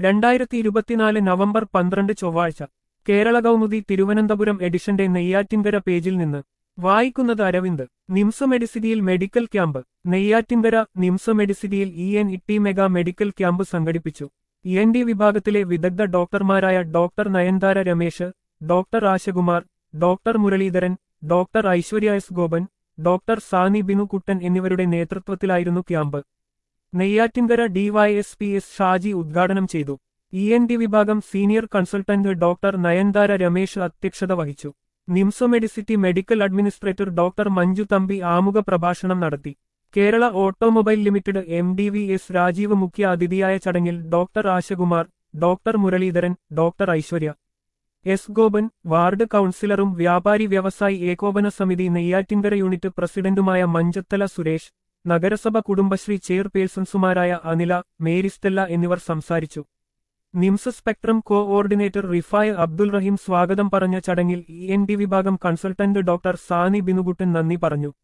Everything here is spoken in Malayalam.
രണ്ടായിരത്തി ഇരുപത്തിനാല് നവംബർ പന്ത്രണ്ട് ചൊവ്വാഴ്ച കേരള കൗമുദി തിരുവനന്തപുരം എഡിഷന്റെ നെയ്യാറ്റിൻകര പേജിൽ നിന്ന് വായിക്കുന്നത് അരവിന്ദ് നിംസ മെഡിസിറ്റിയിൽ മെഡിക്കൽ ക്യാമ്പ് നെയ്യാറ്റിൻകര നിംസ മെഡിസിറ്റിയിൽ E N T mega medical camp സംഘടിപ്പിച്ചു ഇ എൻ ഡി വിഭാഗത്തിലെ വിദഗ്ധ ഡോക്ടർമാരായ doctor Nayanthara Ramesh doctor Ashakumar doctor Muraleedharan doctor Aishwarya S Gopan doctor Sani Binukuttan എന്നിവരുടെ നേതൃത്വത്തിലായിരുന്നു camp Neyyattinkara D Y S P S Shaji ഉദ്ഘാടനം ചെയ്തു ഇ എൻ ഡി വിഭാഗം senior consultant doctor Nayanthara Ramesh അധ്യക്ഷത വഹിച്ചു NIMS Medicity medical administrator doctor Manju Thampi ആമുഖ പ്രഭാഷണം നടത്തി Kerala automobile limited M D V S Rajeev മുഖ്യ അതിഥിയായ ചടങ്ങിൽ doctor Ashakumar doctor Muraleedharan doctor Aishwarya S Gopan ward കൌൺസിലറും വ്യാപാരി വ്യവസായി ഏകോപന സമിതി നെയ്യാറ്റിൻകര യൂണിറ്റ് പ്രസിഡന്റുമായ മഞ്ചത്തല സുരേഷ് നഗരസഭ കുടുംബശ്രീ ചെയർപേഴ്സൺസുമാരായ അനില മേരിസ്റ്റെല്ല എന്നിവർ സംസാരിച്ചു നിംസ് സ്പെക്ട്രം കോഓർഡിനേറ്റർ റിഫായ് അബ്ദുൽ റഹീം സ്വാഗതം പറഞ്ഞ ചടങ്ങിൽ ഇ എൻ ഡി വിഭാഗം കൺസൾട്ടന്റ് ഡോക്ടർ സാനി ബിനുകുട്ടൻ നന്ദി പറഞ്ഞു